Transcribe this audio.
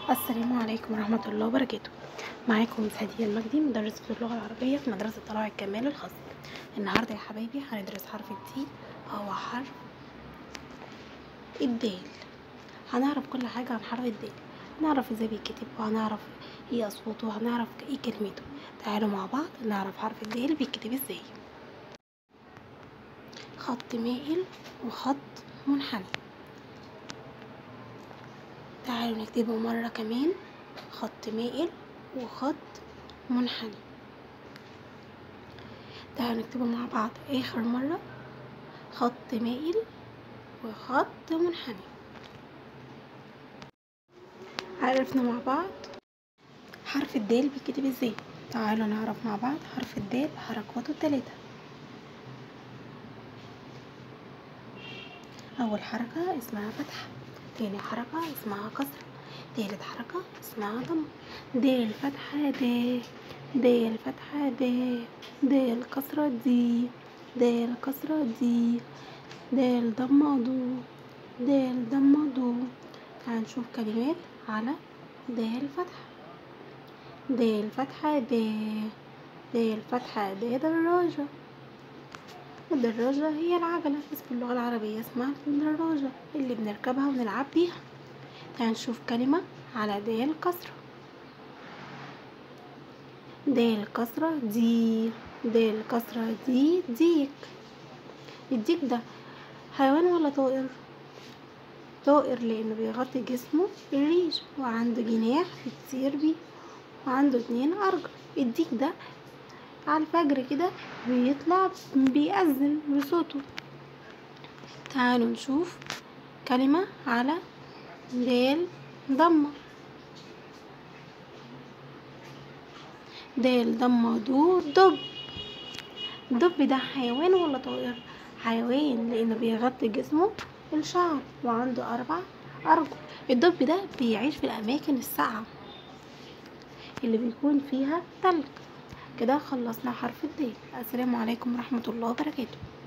السلام عليكم ورحمة الله وبركاته معاكم سعدية المجدي مدرسة اللغة العربية في مدرسة طلائع الكمال الخاص النهاردة يا حبايبي هندرس حرف التي هو حرف الدال هنعرف كل حاجة عن حرف الدال هنعرف ازاي بيتكتب وهنعرف ايه اصواته وهنعرف ايه كلمته تعالوا مع بعض نعرف حرف الدال بيتكتب ازاي خط مائل وخط منحني تعالوا نكتبه مرة كمان خط مائل وخط منحني تعالوا نكتبه مع بعض آخر مرة خط مائل وخط منحني عرفنا مع بعض حرف الدال بيتكتب ازاي تعالوا نعرف مع بعض حرف الدال حركاته التلاتة أول حركة اسمها فتحة تاني حركة اسمها كسرة تالت حركة اسمها ضم د الفتحة د د الفتحة د د الكسرة دي د الكسرة دي د الضمة دو د الضمة دو هنشوف كلمات على د الفتحة د الفتحة د د الفتحة د دراجة الدراجة هي العجلة اسم اللغة العربية اسمها الدراجة اللي بنركبها ونلعب بيها هنشوف كلمة على د الكسرة د الكسرة دي د الكسرة دي ديك الديك ده حيوان ولا طائر طائر لانه بيغطي جسمه الريش وعنده جناح بتطير بيه وعنده اتنين ارجل الديك ده على الفجر كده بيطلع بيأذن بصوته تعالوا نشوف كلمة على دال ضمة دال ضمة دو دب الدب ده حيوان ولا طائر حيوان لانه بيغطي جسمه الشعر وعنده اربع ارجل الدب ده بيعيش في الاماكن الساقعه اللي بيكون فيها تلج كده خلصنا حرف الدال السلام عليكم ورحمه الله وبركاته